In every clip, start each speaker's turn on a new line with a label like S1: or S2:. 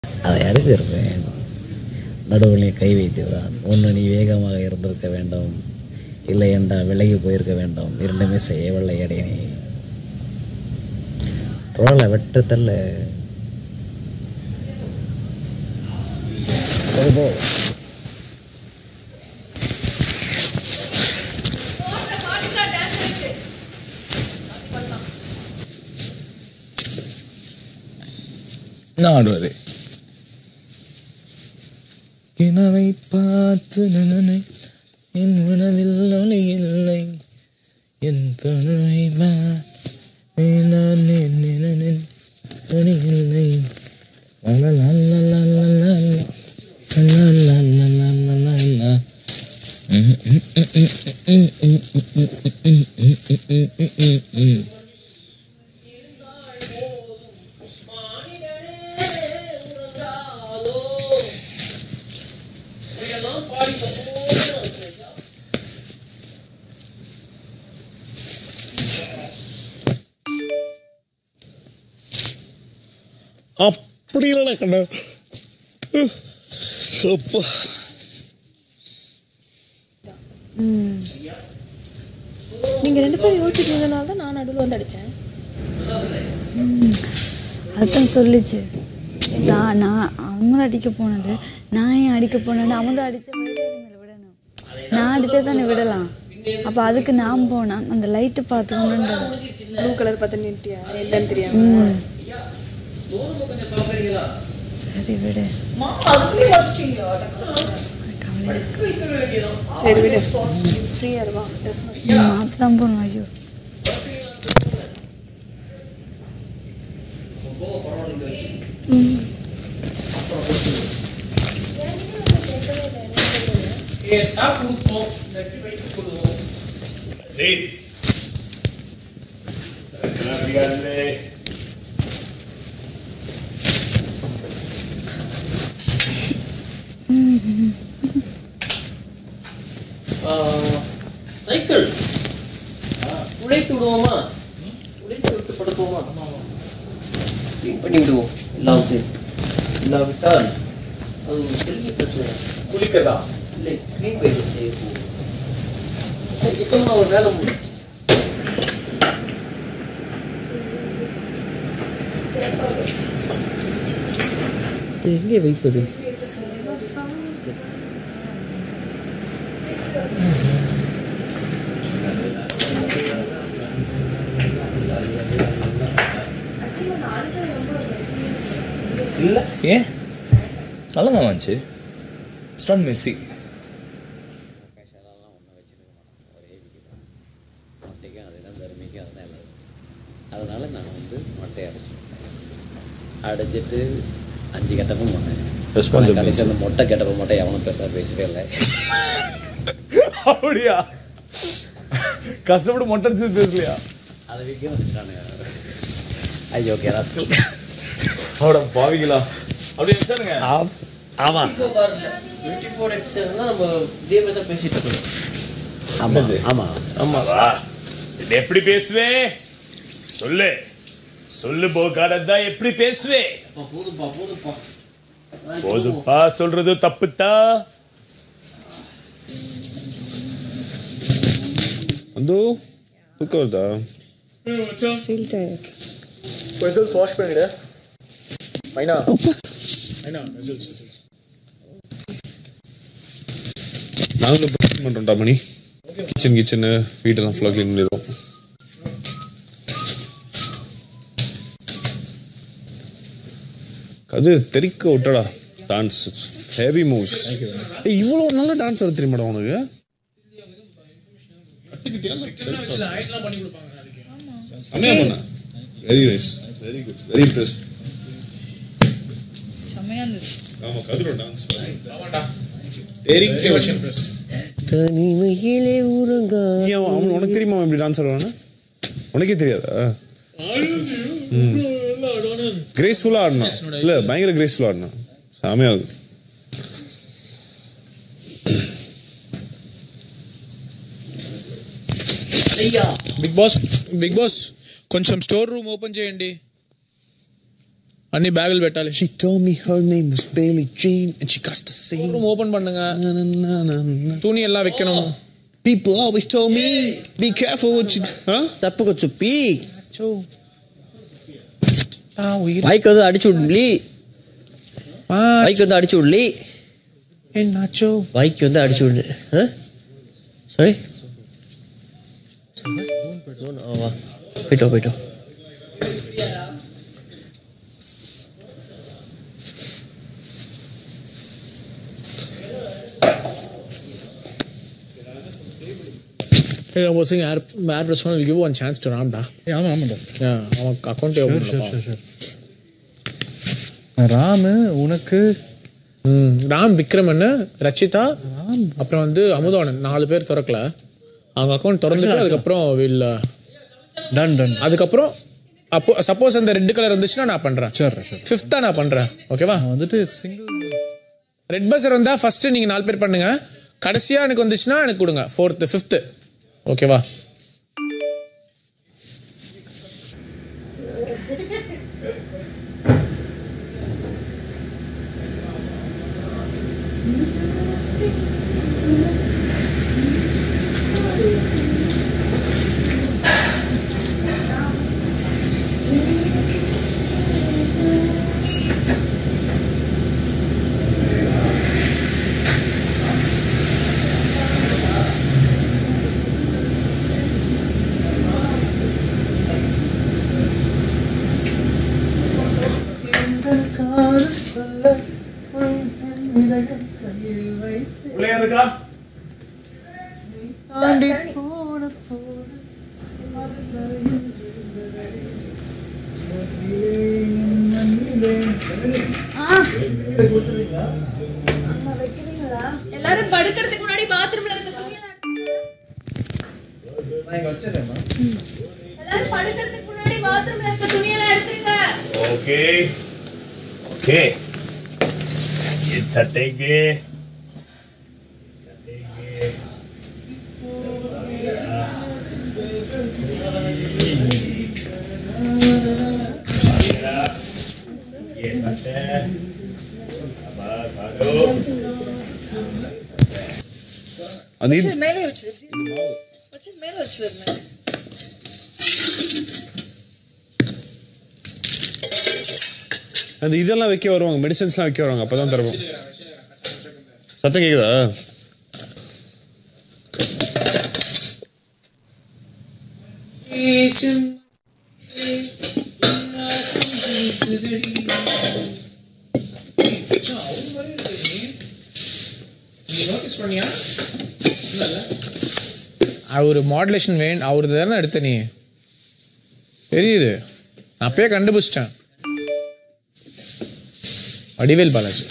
S1: அதை அடுத்திருப்பேன் நடுவில் கை வைத்துதான் ஒன்று நீ வேகமாக இருந்திருக்க வேண்டும் இல்லை என்றால் விலகி போயிருக்க வேண்டும் இரண்டுமே செய்யவில்லை அடையனே தோலை வெட்டு தள்ள போ
S2: நான் ஆடுவது கிணவை பார்த்து நனனை என் உணவில் ஒளி இல்லை என் கனவை நான் நினைனேன் ஒளி இல்லை அப்படி இல்லை கண்ணா அப்பா
S3: நீங்க ரெண்டு பேரும் யோசிச்சுட்டு இருந்தனால தான் நான் நடுவில் வந்து அடிச்சேன்
S4: அதுதான் சொல்லிச்சு நான் நான் அவங்க அடிக்க போனது நான் ஏன் அடிக்க போனேன்னு அவங்க அடித்த மாதிரி விடணும் நான் அடித்தே தானே விடலாம் அப்போ அதுக்கு நான் போனேன் அந்த லைட்டு பார்த்துக்கணுன்றது
S3: ப்ளூ கலர் பார்த்து நின்ட்டியா என்னன்னு தெரியாம
S4: சரி விடு
S3: சரி விடு ஃப்ரீயா இருவா
S4: மாற்ற தான் போகணும் ஐயோ
S5: சைக்கிள் உழைத்து விடுவோமா உழைத்து விட்டு படுப்போமா க்ளீன் பண்ணி விடுவோம் எல்லாம் சேர்த்து இல்லாவிட்டால் அது ஒரு பெரிய பிரச்சனை
S2: குளிக்கதா
S5: இல்லை க்ளீன் பயிர் செய்ய போவோம் இப்போ ஒரு வேலை முடியும் எங்கே வைப்பது
S2: இல்லை ஏன் நல்லா தான் வந்துச்சு இட்ஸ் நாட் மெஸ்ஸி
S1: மொட்டைக்கும் அதுதான் பெருமைக்கும் அதுதான் நல்லது அதனால நான் வந்து மொட்டை அடைச்சேன் அடைச்சிட்டு அஞ்சு கட்டப்பும் பண்ணேன்
S2: Responsibility.
S1: கடைசி அந்த மொட்டை கெட்டப்ப மொட்டை எவனும் பெருசாக பேசவே இல்லை
S2: அப்படியா கஷ்டப்பட்டு மொட்டை அடிச்சது பேசலையா
S1: அதை விற்க வந்துட்டானுங்க ஐயோ ஓகே ராஸ்கல்
S2: அவட பாவிங்களா அப்படி வச்சானுங்க
S1: ஆமாம்
S5: டுவெண்ட்டி ஃபோர் எக்ஸ்னா நம்ம இதே மாதிரி தான் பேசிட்டு இருக்கோம்
S1: ஆமாம் ஆமாம்
S2: ஆமாவா இது எப்படி பேசுவே சொல்லு சொல்லு போகாடதா எப்படி பேசுவே
S5: அப்பா போதுப்பா போதுப்பா
S2: போதுப்பா சொல்றது தப்புத்தா
S6: வந்து தூக்கம் வருதா
S2: ரிசல்ட்ஸ் வாஷ் பண்ணிடு மைனா மைனா ரிசல்ட்ஸ்
S6: நாங்களும் ப்ரிப்பேர் பண்ணுறோம்டா மணி கிச்சன் கிச்சனு வீட்டெல்லாம் ஃபுல்லாக க்ளீன் பண்ணிடுவோம் அது தெறிக்க விட்டடா டான்ஸ் ஹெவி மூவ்ஸ் ஏய் இவ்வளோ நல்ல டான்ஸ் ஆட தெரியுமாடா உனக்கு செம்மையா பண்ண very nice very good very impress ஆமா கதிரோ டான்ஸ் தெரிக்க
S5: தனிமையிலே உறங்கா
S6: நீ அவன் அவன் உனக்கு தெரியுமா அவன் இப்படி டான்ஸ் ஆடுவான்னு உனக்கே தெரியாதா கிரேஸ்ஃபுல்லாக ஆடினான் இல்லை பயங்கர கிரேஸ்ஃபுல்லாக ஆடினான் சாமியாகுது
S5: ஐயா
S7: బిగ్ బాస్ బిగ్ బాస్ కొంచెం స్టోర్ రూమ్ ఓపెన్ చేయండి அண்ணி பேகில் வெட்டாலே
S6: She told me her name was Bailey Jean and she got to sing.
S7: Room open பண்ணுங்க
S6: Na, na, na, na, na.
S7: துணி எல்லாம் வைக்கணும்
S6: People always told me, be careful what you. Huh?
S5: தப்புக்கு சுப்பி
S7: ஆ, உயிர்
S5: பைக் வந்து அடிச்சு விடலி
S7: ஆ,
S5: பைக் வந்து அடிச்சு விடலி
S7: என்னாச்சோ
S5: பைக் வந்து அடிச்சு விடு சாரி வா போயிட்டோ போயிட்டோ
S7: Hey, I was saying air, air restaurant will give one chance to Ramda.
S8: ஆமாம் ஆமாண்டா
S7: Yeah, அவன் account
S8: sure sure sure sure Ramu உனக்கு
S7: ம் ராம் விக்ரமன் ரச்சிதா அப்புறம் வந்து அமுதவாணன் நாலு பேர் திறக்கல அவங்க அக்கௌண்ட் திறந்துட்டு அதுக்கப்புறம் வில்
S8: டன் டன்
S7: அதுக்கப்புறம் அப்போ சப்போஸ் அந்த ரெட் கலர் இருந்துச்சுன்னா நான் பண்றேன்
S8: சரி சரி
S7: ஃபிஃப்த்தா நான் பண்றேன் ஓகேவா
S8: நான் வந்துட்டு சிங்கிள்
S7: ரெட் பஸ்ஸர் வந்தா ஃபர்ஸ்ட் நீங்க நாலு பேர் பண்ணுங்க கடைசியா எனக்கு வந்துச்சுன்னா எனக்கு கொடுங்க ஃபோர்த்து ஃபிஃப்த்து ஓகேவா
S3: எல்லாரும் படுக்கிறதுக்கு முன்னாடி பாத்ரூம்ல இருக்க துணியெல்லாம் எடுத்துருங்க. எல்லாரும் படுக்கிறதுக்கு முன்னாடி பாத்ரூம்ல இருக்க துணியெல்லாம் எடுத்துருங்க
S2: ஓகே ஓகே என் சட்டைக்கு
S6: அது இது-
S3: மேலே வச்சிரு வச்சு மேலே வச்சிருந்தேன்
S6: அந்த இதெல்லாம் வைக்க வருவாங்க மெடிசன்ஸ்லாம் வைக்க வருவாங்க அப்பதான் தருவோம் சத்தம் கேக்குதா
S7: அவர் மாடுலேஷன் வேணும் அவரு தானே எடுத்த நீ தெரியுது நான் அப்பயே கண்டுபிடிச்சிட்டேன் வடிவேல் பாலாஜி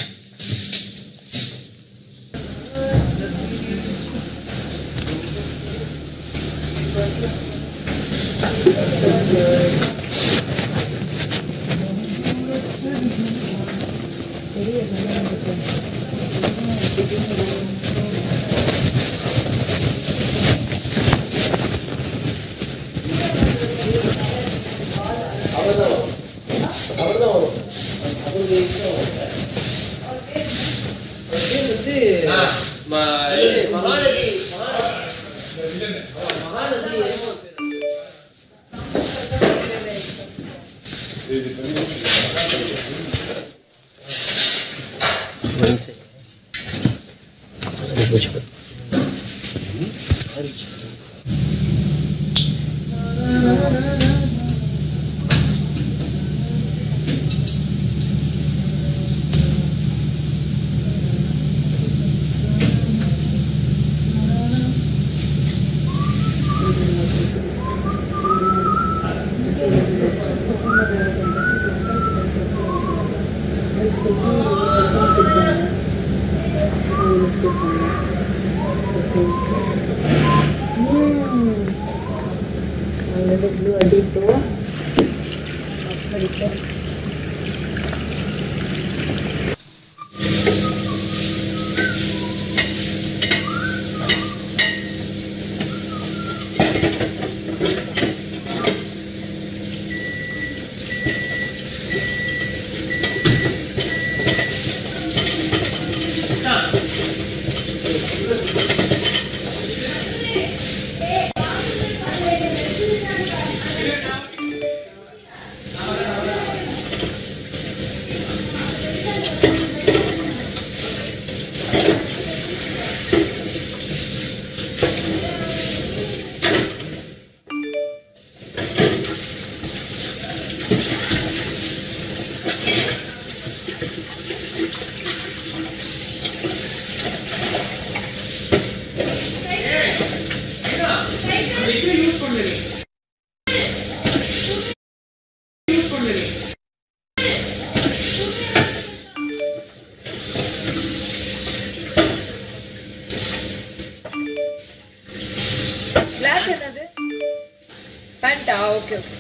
S5: மகாநதி
S9: ஓகே ஓகே